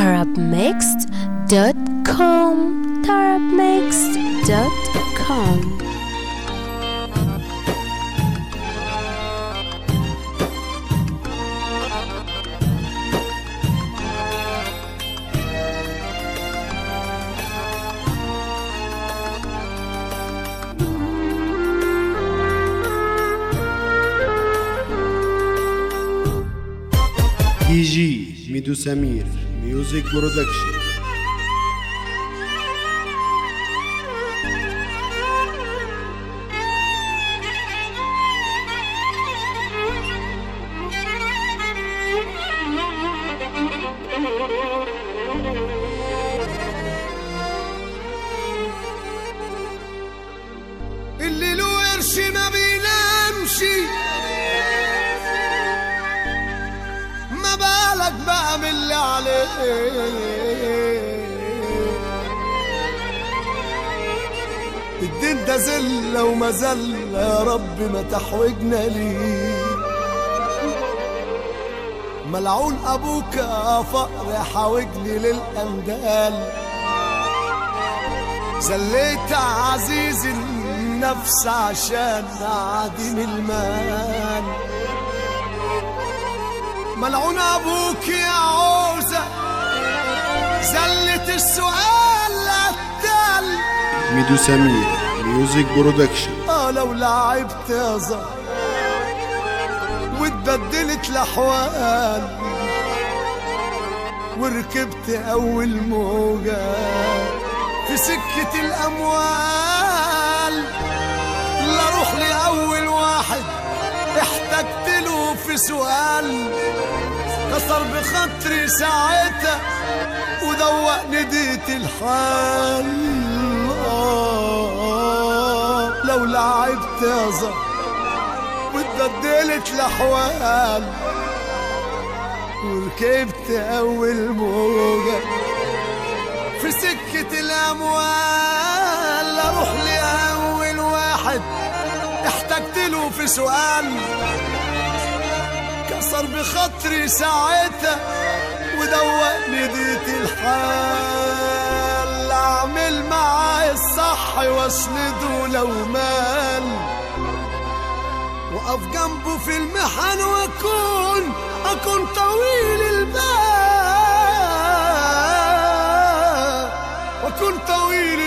tarabmixed.com tarabmixed.com دي جي ميدو سمير ميوزك برودكشن اللي له قرش ما بينامش ما بالك بقى من اللي عليه الدين ده زلة ومذلة يا رب ما تحوجنا ليه ملعون ابوك يا فقر حاوجني للاندال زليت عزيز النفس عشان عديم المال ملعون ابوك يا عوزة زلت السؤال التل ميدو سمير ميوزك برودكشن اه لو لعبت يا زهر واتبدلت الاحوال وركبت اول موجة في سكة الاموال لا اروح لاول واحد احتجت له في سؤال كسر بخاطري ساعتها ودوق نديت الحال آه لو لعبت يا زهر واتبدلت الاحوال وركبت اول موجة في سكة الاموال اروح لاول واحد احتجت له في سؤال كسر بخاطري ساعتها ودوق نديت الحال اعمل معاه الصح واسنده لو مال واقف جنبه في المحن واكون اكون طويل البال واكون طويل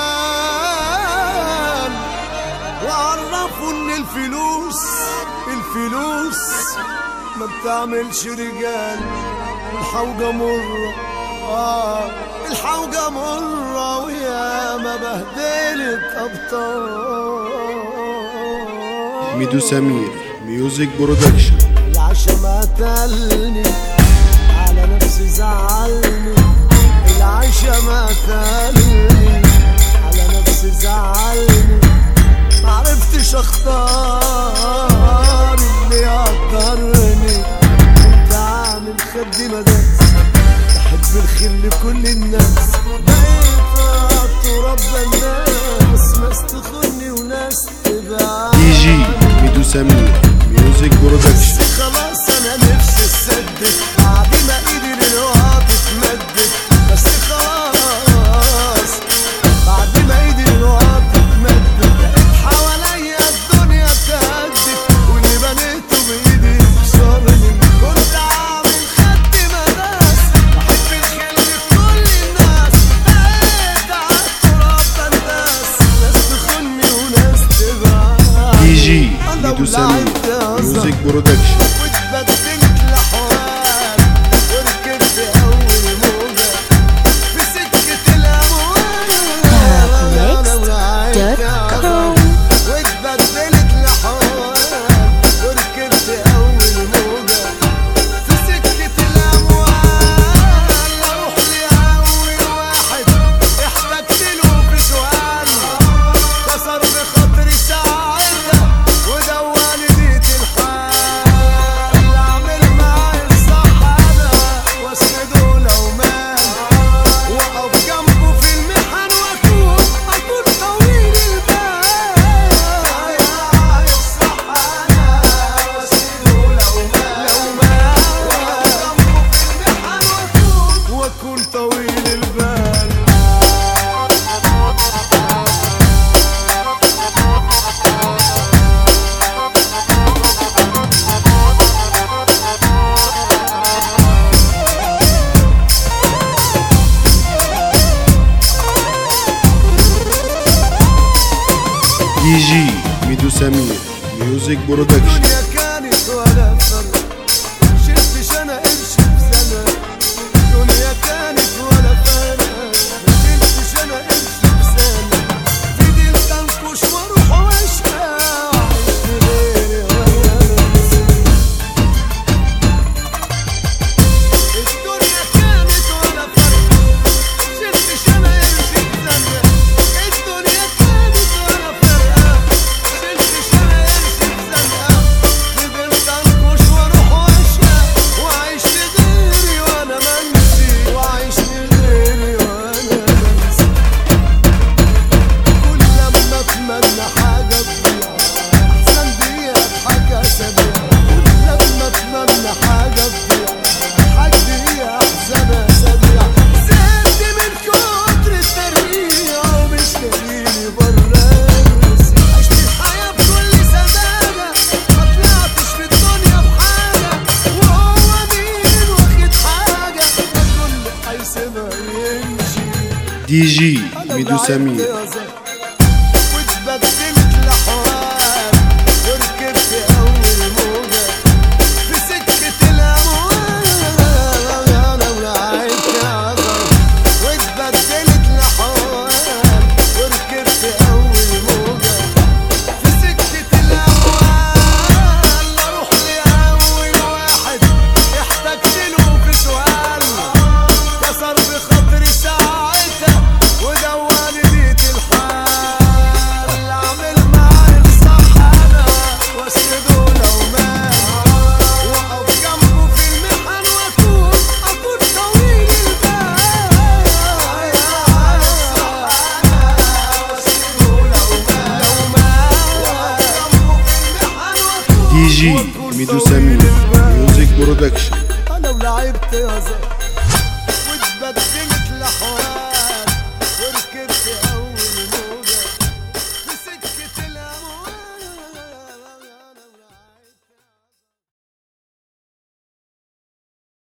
البال واعرفه ان الفلوس الفلوس ما بتعملش رجال الحوجة مرة آه الحوجة مرة ويا ما بهدلت أبطال ميدو سمير ميوزك برودكشن العشا ما تلني على نفسي زعلني العشا ما تلني على نفسي زعلني معرفتش اختار اللي يقدرني كنت عامل خدي مداس بحب الخير لكل الناس بقيت تراب الناس ناس تخوني وناس تبعد دي جي ميدو سمير ميوزك برودكشن بس خلاص انا نفسي اسدد بعد ما ايدي للوقت اتمدد بس خلاص بعد ما ايدي للوقت اتمدد لقيت حواليا الدنيا تهدد واللي بنيته بايدي كسرني كنت عامل خد مداس بحب الخير لكل الناس بقيت على التراب بنداس ناس تخوني وناس تبعد دي جي ميدو سمير ميوزك برودكشن ميوزك برودكشن الدنيا كانت ولا فرق شلتش انا قرش في سنة الدنيا كانت ولا فرق شلتش انا قرش في سنة في دي الكنكوش واروح واشقى وعيش لغيري وانا ناسي الدنيا كانت ولا فرق شلتش انا قرش في سنة الدنيا كانت ولا فرق شلتش انا قرش في سنة فضلت انكش واروح واشقى واعيش لغيري وانا منسي واعيش لغيري وانا منسي كل لما اتمنى حاجة تضيع احسن دقيقة بحاجة اسابيع كل لما اتمنى حاجة تضيع حاجة دقيقة احسن اسابيع زهقت من كتر الترقيع ومش لاقيني برا نفسي عشت الحياة بكل سذاجة ما طلعتش في الدنيا بحاجة وهو مين واخد حاجة كل حيثما يمشي دي جي ميدو سمير واتبدلت لحوار وركبت اول موجة في سكة الاموال ولعبت عذر واتبدلت لحوار وركبت اول موجة في سكة الاموال اروح لاول واحد احتجت له في سؤال كسر بخاطري ساعتها ودواني بيت الحال اعمل معاه الصح انا واسنده لو مات واقف جنبه في المحن واكون اكون طويل دي جي ميدو سمير ميوزك برودكشن انا ولعبت يا زهر